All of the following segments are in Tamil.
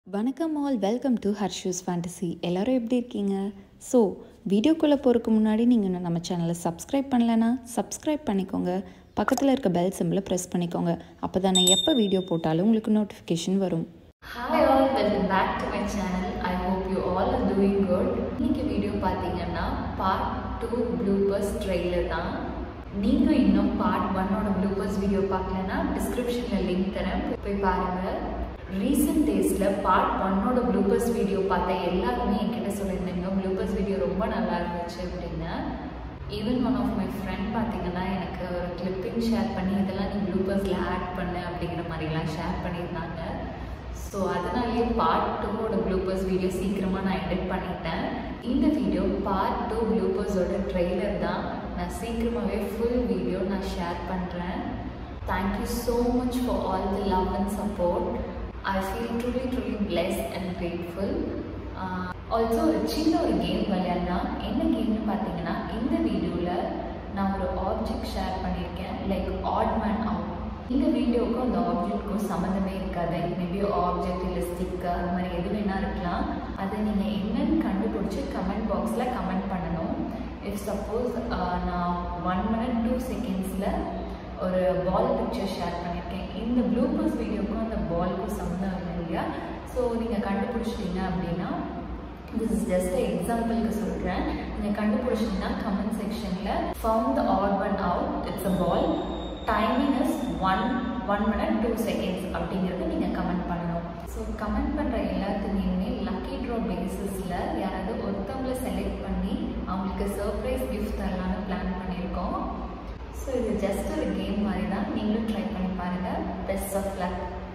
வணக்கம் all welcome to Harshu's fantasy எல்லாரும் எப்படி இருக்கீங்க ஸோ வீடியோக்குள்ளே போகிறதுக்கு முன்னாடி நீங்கள் இன்னும் நம்ம சேனலை சப்ஸ்கிரைப் பண்ணலைன்னா சப்ஸ்கிரைப் பண்ணிக்கோங்க பக்கத்தில் இருக்க பெல் சிம்பிளை ப்ரெஸ் பண்ணிக்கோங்க அப்போ தான் நான் எப்போ வீடியோ போட்டாலும் உங்களுக்கு நோட்டிஃபிகேஷன் வரும் hi all welcome back to my channel I hope you all are doing good இன்னைக்கு வீடியோ பார்த்தீங்கன்னா பார்ட் டூ ப்ளூபர்ஸ் ட்ரெய்லர் தான் நீங்கள் இன்னும் பார்ட் ஒன்னோட ப்ளூபர்ஸ் வீடியோ பார்க்கலன்னா டிஸ்கிரிப்ஷனில் லிங்க் தரேன் போய் பாருங்கள் ரீசெண்ட் டேஸில் பார்ட் ஒன்னோட ப்ளூபர்ஸ் வீடியோ பார்த்த எல்லாருமே என்கிட்ட சொல்லியிருந்தீங்க ப்ளூபர்ஸ் வீடியோ ரொம்ப நல்லா இருந்துச்சு அப்படின்னு even one of my friend பார்த்தீங்கன்னா எனக்கு ஒரு கிளிப்பிங் ஷேர் பண்ணி இதெல்லாம் நீ ப்ளூபர்ஸில் ஆட் பண்ணு அப்படிங்கிற மாதிரிலாம் ஷேர் பண்ணியிருந்தாங்க ஸோ அதனாலேயே பார்ட் டூவோட ப்ளூபர்ஸ் வீடியோ சீக்கிரமாக நான் எடிட் பண்ணிட்டேன் இந்த வீடியோ பார்ட் டூ ப்ளூபர்ஸோட ட்ரெய்லர் தான் நான் சீக்கிரமாகவே ஃபுல் வீடியோ நான் ஷேர் பண்ணுறேன் thank you so much for all the love and support I feel truly truly bless and grateful also ஒரு சின்ன ஒரு கேம் விளையாடலாம் என்ன கேம்னு பார்த்தீங்கன்னா இந்த வீடியோவில் நான் ஒரு ஆப்ஜெக்ட் ஷேர் பண்ணியிருக்கேன் லைக் ஆட் மேன் அவுட் இந்த வீடியோவுக்கும் அந்த ஆப்ஜெக்ட்க்கும் சம்மந்தமே இருக்காது மேபி ஆப்ஜெக்ட் இல்லை ஸ்டிக்கர் அந்த மாதிரி எது வேணால் இருக்கலாம் அதை நீங்கள் என்னன்னு கண்டுபிடிச்சி கமெண்ட் பாக்ஸில் கமெண்ட் பண்ணணும் இஃப் சப்போஸ் நான் ஒன் மினிட் டூ செகண்ட்ஸில் ஒரு பால் பிக்சர் ஷேர் பண்ணியிருக்கேன் இந்த ப்ளூபர்ஸ் வீடியோக்கும் அந்த பாலுக்கும் சம்மந்தம் இல்லை இல்லையா ஸோ நீங்கள் கண்டுபிடிச்சிட்டீங்க அப்படின்னா திஸ் இஸ் ஜஸ்ட் எக்ஸாம்பிளுக்கு சொல்கிறேன் நீங்கள் கண்டுபிடிச்சிங்கன்னா கமெண்ட் செக்ஷனில் found the odd one out it's a ball timing is one one minute two seconds அப்படிங்கிறது நீங்கள் கமெண்ட் பண்ணணும் ஸோ கமெண்ட் பண்ணுற எல்லாத்துலேயுமே லக்கி ட்ரா பேசிஸில் யாராவது ஒருத்தவங்களை செலக்ட் பண்ணி அவங்களுக்கு சர்ப்ரைஸ் கிஃப்ட் தரலான்னு பிளான் பண்ணியிருக்கோம் ஸோ இது ஜஸ்ட் ஒரு கேம் மாதிரி தான் நீங்களும் ட்ரை பண்ணி பாருங்கள் பெஸ்ட் ஆஃப் லக்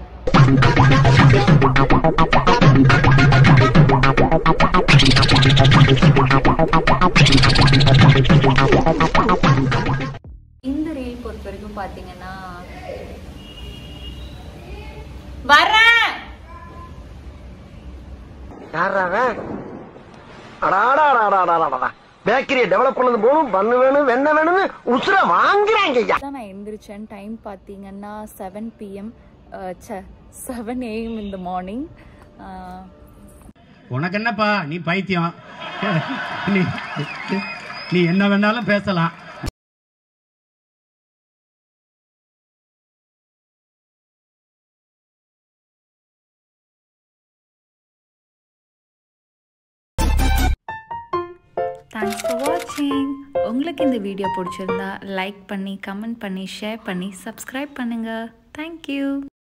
இந்த ரீல் பொறுத்த வரைக்கும் பார்த்தீங்கன்னா வரேன் பேக்கரியை டெவலப் பண்ணது போகணும் பண்ணு வேணும் வெண்ண வேணும்னு உசுர வாங்குறாங்க ஐயா தான் நான் எந்திரிச்சேன் டைம் பார்த்தீங்கன்னா செவன் பிஎம் செவன் ஏஎம் இந்த மார்னிங் உனக்கு என்னப்பா நீ பைத்தியம் நீ நீ என்ன வேணாலும் பேசலாம் தேங்க்ஸ் ஃபார் வாட்சிங் உங்களுக்கு இந்த வீடியோ பிடிச்சிருந்தா லைக் பண்ணி கமெண்ட் பண்ணி ஷேர் பண்ணி சப்ஸ்கிரைப் பண்ணுங்கள் தேங்க்யூ